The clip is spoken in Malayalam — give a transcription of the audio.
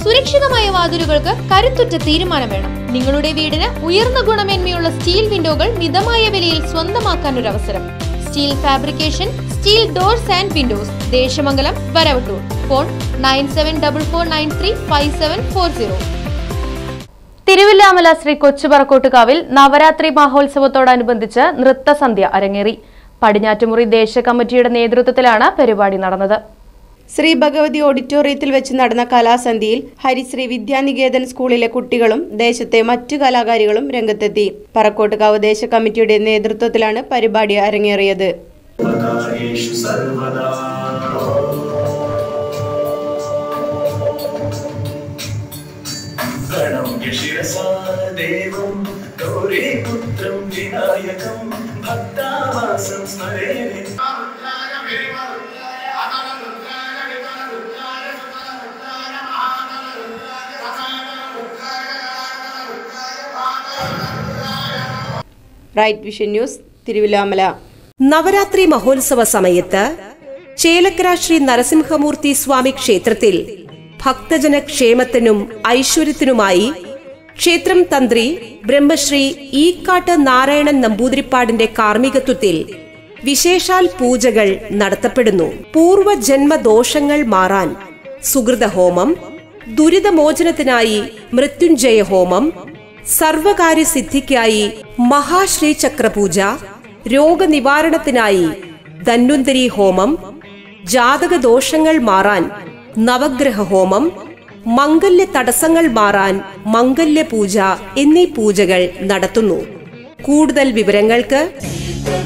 സുരക്ഷിതമായ വാതിലുകൾക്ക് കരുത്തുറ്റ തീരുമാനം വേണം നിങ്ങളുടെ വീടിന് ഉയർന്ന ഗുണമേന്മയുള്ള സ്റ്റീൽ വിൻഡോകൾ മിതമായ വിലയിൽ സ്വന്തമാക്കാൻ ഒരു അവസരം steel fabrication steel doors and windows Desamangalam Varavattoor phone nine seven double four nine three five seven four zero Thiruvilwamala Shri കൊച്ചുപറക്കോട്ടുകാവിൽ നവരാത്രി മഹോത്സവത്തോടനുബന്ധിച്ച് നൃത്തസന്ധ്യ അരങ്ങേറി പടിഞ്ഞാറ്റുമുറി ദേശ കമ്മിറ്റിയുടെ നേതൃത്വത്തിലാണ് പരിപാടി നടന്നത് ശ്രീ ഭഗവതി ഓഡിറ്റോറിയത്തിൽ വെച്ച് നടന്ന കലാസന്ധിയിൽ ഹരിശ്രീ വിദ്യാനികേതൻ സ്കൂളിലെ കുട്ടികളും ദേശത്തെ മറ്റു കലാകാരികളും രംഗത്തെത്തി പറക്കോട്ടുകാവ് ദേശ കമ്മിറ്റിയുടെ നേതൃത്വത്തിലാണ് പരിപാടി അരങ്ങേറിയത് പ്രണമ്യ ശിരസാ ദേവം ഗൗരീപുത്രം വിനായകം ഭക്താവാസം സ്മരേണേ right vision news Thiruvilwamala Navaratri മഹോത്സവ സമയത്ത് ചേലക്കര ശ്രീ നരസിംഹമൂർത്തി സ്വാമി ക്ഷേത്രത്തിൽ ഭക്തജന ക്ഷേമത്തിനും ഐശ്വര്യത്തിനുമായി ക്ഷേത്രം തന്ത്രി ബ്രഹ്മശ്രീ ഈക്കാട്ട് നാരായണൻ നമ്പൂതിരിപ്പാടിന്റെ കാർമ്മികത്വത്തിൽ വിശേഷാൽ പൂജകൾ നടത്തപ്പെടുന്നു പൂർവജന്മ ദോഷങ്ങൾ മാറാൻ സുഹൃതഹോമം ദുരിതമോചനത്തിനായി മൃത്യുഞ്ജയ ഹോമം സർവകാര്യസിദ്ധിക്കായി മഹാശ്രീചക്രപൂജ രോഗനിവാരണത്തിനായി ധന്വന്തരി ഹോമം ജാതക ദോഷങ്ങൾ മാറാൻ നവഗ്രഹ ഹോമം മംഗല്യ തടസ്സങ്ങൾ മാറാൻ മംഗല്യ പൂജ എന്നീ പൂജകൾ നടത്തുന്നു കൂടുതൽ വിവരങ്ങൾക്ക്